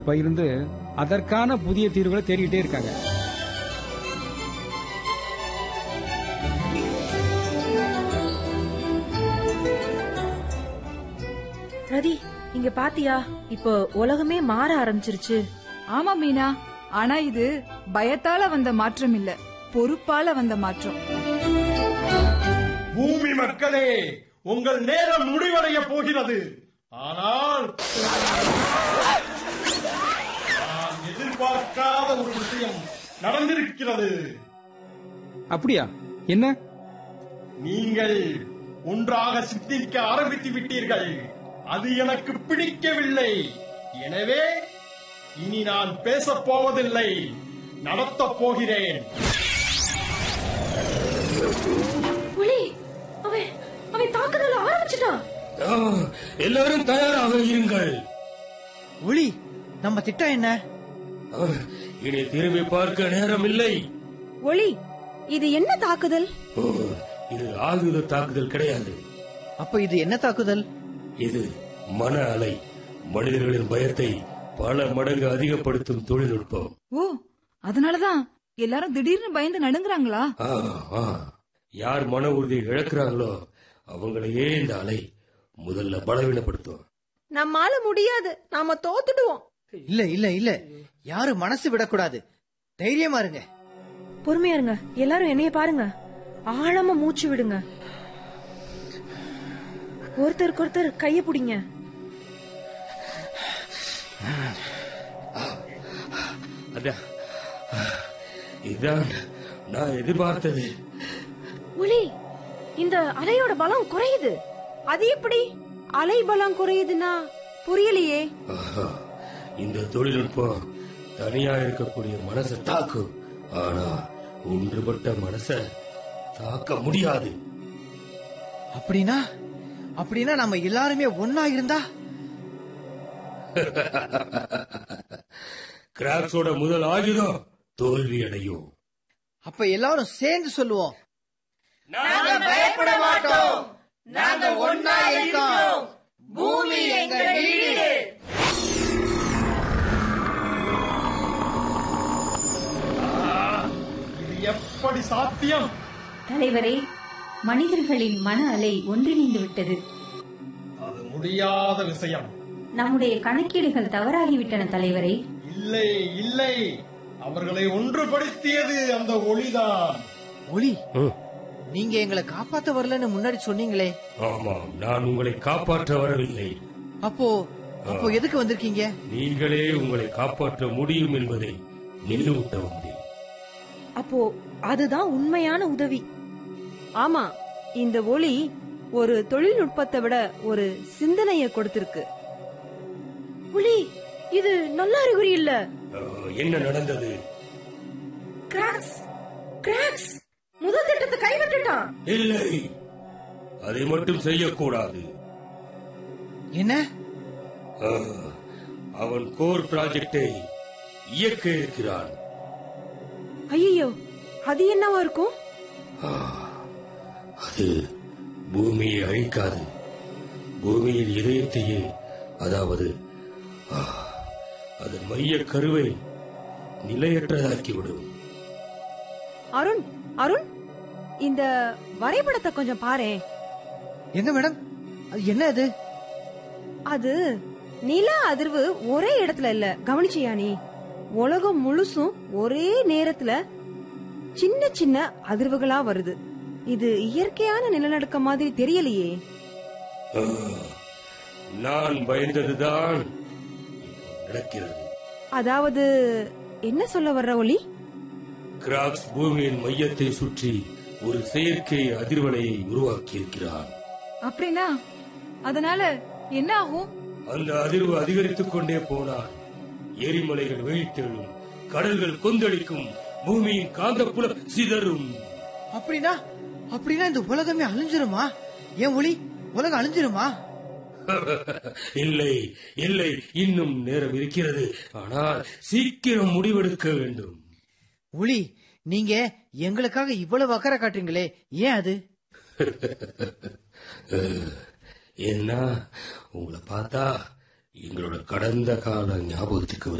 பகிர்ந்து அதற்கான புதிய தீர்வுகளை தேடிக்கிட்டே இருக்காங்க ரதி இங்க பாத்தியா இப்போ உலகமே மாற ஆரம்பிச்சிருச்சு ஆமா மீனா ஆனா இது பயத்தால வந்த மாற்றம் இல்ல பொறுப்பால வந்த மாற்றம் பூமி மக்களே உங்கள் நேரம் முடிவடைய போகிறது ஆனால் நான் எதிர்பார்க்காத ஒரு விஷயம் நடந்திருக்கிறது அப்படியா என்ன நீங்கள் ஒன்றாக சிந்திக்க ஆரம்பித்து விட்டீர்கள் அது எனக்கு பிடிக்கவில்லை எனவே இனி நான் பேசப் போவதில்லை நடத்தப் போகிறேன் புலி அவன் அவன் தாக்குதல் ஆரம்பிச்சிட்டான் ஆ, எல்லாரும் தயாராக இருங்கள் ஒளி நம்ம திட்டம் என்ன ஆ, இனி திரும்பி பார்க்க நேரம் இல்லை ஒளி இது என்ன தாக்குதல் ஓ, இது ஆயுத தாக்குதல் கிடையாது அப்ப இது என்ன தாக்குதல் இது மன அலை மனிதர்களின் பயத்தை பல மடங்கு அதிகப்படுத்தும் தொழில்நுட்பம் ஓ அதனாலதான் எல்லாரும் திடீர்னு பயந்து நடுங்குறாங்களா ஆ, ஆ. யார் மன உறுதியை இழக்கிறாங்களோ அவங்களையே இந்த அலை முதல்ல பலவீனப்படுத்தும் நம்மால முடியாது நாம தோத்துடுவோம் இல்ல இல்ல இல்ல யாரும் மனசு விடக்கூடாது தைரியமா இருங்க பொறுமையா இருங்க எல்லாரும் என்னைய பாருங்க ஆழமா மூச்சு விடுங்க ஒருத்தருக்கு ஒருத்தர் கைய பிடிங்க அதான் இதுதான் நான் எதிர்பார்த்தது ஒலி இந்த அலையோட பலம் குறையுது அது எப்படி அலை பலம் குறையுதுன்னா புரியலையே ஆஹா, இந்த தொழில்நுட்பம் தனியா இருக்கக்கூடிய மனசை தாக்கும் ஆனா ஒன்றுபட்ட மனச தாக்க முடியாது அப்படின்னா அப்படின்னா நம்ம எல்லாருமே ஒன்னா இருந்தா கிராக்ஸோட முதல் ஆயுதம் தோல்வி அடையும் அப்ப எல்லாரும் சேர்ந்து சொல்லுவோம் இது எப்படி சாத்தியம் தலைவரே மனிதர்களின் மன அலை ஒன்றிணைந்து விட்டது அது முடியாத விஷயம் நம்முடைய கணக்கீடுகள் தவறாகிவிட்டன தலைவரே இல்லை இல்லை அவர்களை ஒன்றுபடுத்தியது அந்த ஒளிதான் ஒளி ம், நீங்க எங்களை காப்பாத்த வரலன்னு முன்னாடி சொன்னீங்களே ஆமாம் நான் உங்களை காப்பாற்ற வரவில்லை அப்போ அப்போ எதுக்கு வந்திருக்கீங்க நீங்களே உங்களை காப்பாற்ற முடியும் என்பதை நினைவூட்ட வந்தேன் அப்போ அதுதான் உண்மையான உதவி ஆமா இந்த ஒளி ஒரு தொழில்நுட்பத்தை விட ஒரு சிந்தனைய கொடுத்திருக்கு ஒளி இது நல்ல அறிகுறி இல்ல ஆ, என்ன நடந்தது கிராக்ஸ் கிராக்ஸ் முதல் திட்டத்தை கைவிட்டுட்டான் இல்லை அதை மட்டும் செய்யக்கூடாது என்ன ஆ, அவன் கோர் ப்ராஜெக்டை இயக்க இருக்கிறான் ஐயோ அது என்னவா இருக்கும் அது பூமியை அழிக்காது பூமியின் இதயத்தையே அதாவது ஆ, அதன் மைய கருவை நிலையற்றதாக்கிவிடும் அருண் அருண் இந்த வரைபடத்தை கொஞ்சம் பாரேன் எங்க மேடம் அது என்ன அது அது நில அதிர்வு ஒரே இடத்துல இல்ல கவனிச்சியா நீ உலகம் முழுசும் ஒரே நேரத்துல சின்ன சின்ன அதிர்வுகளா வருது இது இயற்கையான நிலநடுக்கம் மாதிரி தெரியலையே ஆ, நான் பயந்ததுதான் இப்போ நடக்கிறது அதாவது என்ன சொல்ல வர்ற ஒளி கிராக்ஸ் பூமியின் மையத்தை சுற்றி ஒரு செயற்கை அதிர்வலையை உருவாக்கியிருக்கிறான் அப்படின்னா அதனால என்ன ஆகும் அந்த அதிர்வு அதிகரித்துக் கொண்டே போனால் எரிமலைகள் வெயிட்டெழும் கடல்கள் கொந்தளிக்கும் பூமியின் காந்தப்புல சிதறும் அப்படின்னா அப்படின்னா இந்த உலகமே அழிஞ்சிருமா ஏன் ஒளி உலகம் அழிஞ்சிருமா இல்லை இல்லை இன்னும் நேரம் இருக்கிறது ஆனால் சீக்கிரம் முடிவெடுக்க வேண்டும் ஒளி நீங்க எங்களுக்காக இவ்வளவு அக்கறை காட்டுறீங்களே ஏன் அது என்ன உங்களை பார்த்தா எங்களோட கடந்த கால ஞாபகத்துக்கு